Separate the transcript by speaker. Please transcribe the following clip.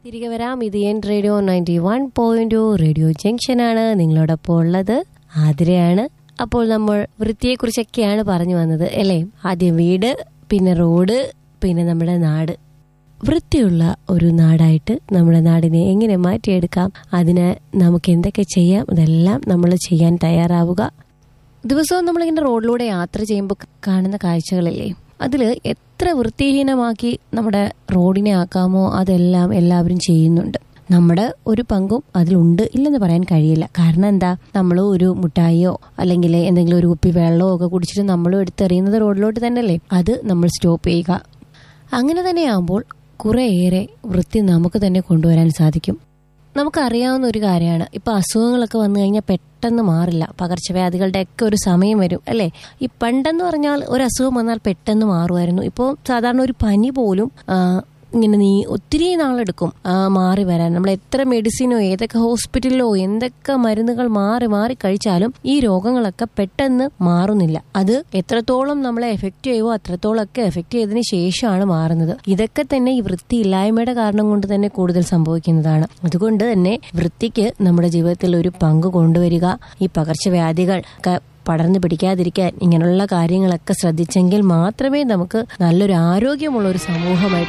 Speaker 1: തിരികെ വരാം ഇത് N radio ninety one point radio ജംഗ്ഷനാണ് നിങ്ങളോടൊപ്പം ഉള്ളത് ആതിരയാണ് അപ്പോൾ നമ്മൾ വൃത്തിയെക്കുറിച്ചൊക്കെയാണ് പറഞ്ഞു വന്നത് അല്ലേ ആദ്യം വീട് പിന്നെ റോഡ് പിന്നെ നമ്മുടെ നാട് വൃത്തിയുള്ള ഒരു നാടായിട്ട് നമ്മുടെ നാടിനെ എങ്ങനെ മാറ്റിയെടുക്കാം അതിന് നമുക്ക് എന്തൊക്കെ ചെയ്യാം ഇതെല്ലാം നമ്മൾ ചെയ്യാൻ തയ്യാറാവുക ദിവസവും നമ്മളിങ്ങനെ റോഡിലൂടെ യാത്ര ചെയ്യുമ്പോൾ കാണുന്ന കാഴ്ചകളില്ലേ അതിൽ എത്ര വൃത്തിഹീനമാക്കി നമ്മുടെ റോഡിനെ ആക്കാമോ അതെല്ലാം എല്ലാവരും ചെയ്യുന്നുണ്ട് നമ്മുടെ ഒരു പങ്കും അതിലുണ്ട് ഇല്ലെന്ന് പറയാൻ കഴിയില്ല കാരണം എന്താ നമ്മൾ ഒരു മുട്ടായിയോ അല്ലെങ്കിൽ എന്തെങ്കിലും ഒരു കുപ്പി വെള്ളമോ ഒക്കെ കുടിച്ചിട്ട് നമ്മളും എടുത്തെറിയുന്നത് റോഡിലോട്ട് തന്നെയല്ലേ അത് നമ്മൾ സ്റ്റോപ്പ് ചെയ്യുക അങ്ങനെ തന്നെയാകുമ്പോൾ കുറേയേറെ വൃത്തി നമുക്ക് തന്നെ കൊണ്ടുവരാൻ സാധിക്കും നമുക്കറിയാവുന്ന ഒരു കാര്യമാണ് ഇപ്പൊ അസുഖങ്ങളൊക്കെ വന്നു കഴിഞ്ഞാൽ പെട്ടെന്ന് മാറില്ല പകർച്ചവ്യാധികളുടെ ഒക്കെ ഒരു സമയം വരും അല്ലേ ഈ പണ്ടെന്ന് പറഞ്ഞാൽ ഒരു അസുഖം വന്നാൽ പെട്ടെന്ന് മാറുമായിരുന്നു ഇപ്പോൾ സാധാരണ ഒരു പനി പോലും ആ, ഇങ്ങനെ നീ ഒത്തിരി നാളെടുക്കും ആ, മാറി വരാൻ നമ്മൾ എത്ര മെഡിസിനോ ഏതൊക്കെ ഹോസ്പിറ്റലിലോ എന്തൊക്കെ മരുന്നുകൾ മാറി മാറി കഴിച്ചാലും ഈ രോഗങ്ങളൊക്കെ പെട്ടെന്ന് മാറുന്നില്ല അത് എത്രത്തോളം നമ്മളെ എഫക്റ്റ് ചെയ്യുമോ അത്രത്തോളമൊക്കെ എഫക്റ്റ് ചെയ്തതിന് ശേഷമാണ് മാറുന്നത് ഇതൊക്കെ തന്നെ ഈ വൃത്തിയില്ലായ്മയുടെ കാരണം കൊണ്ട് തന്നെ കൂടുതൽ സംഭവിക്കുന്നതാണ് അതുകൊണ്ട് തന്നെ വൃത്തിക്ക് നമ്മുടെ ജീവിതത്തിൽ ഒരു പങ്ക് കൊണ്ടുവരിക ഈ പകർച്ചവ്യാധികൾ ഒക്കെ പടർന്നു പിടിക്കാതിരിക്കാൻ ഇങ്ങനെയുള്ള കാര്യങ്ങളൊക്കെ ശ്രദ്ധിച്ചെങ്കിൽ മാത്രമേ നമുക്ക് നല്ലൊരു ആരോഗ്യമുള്ള ഒരു സമൂഹമായിട്ട്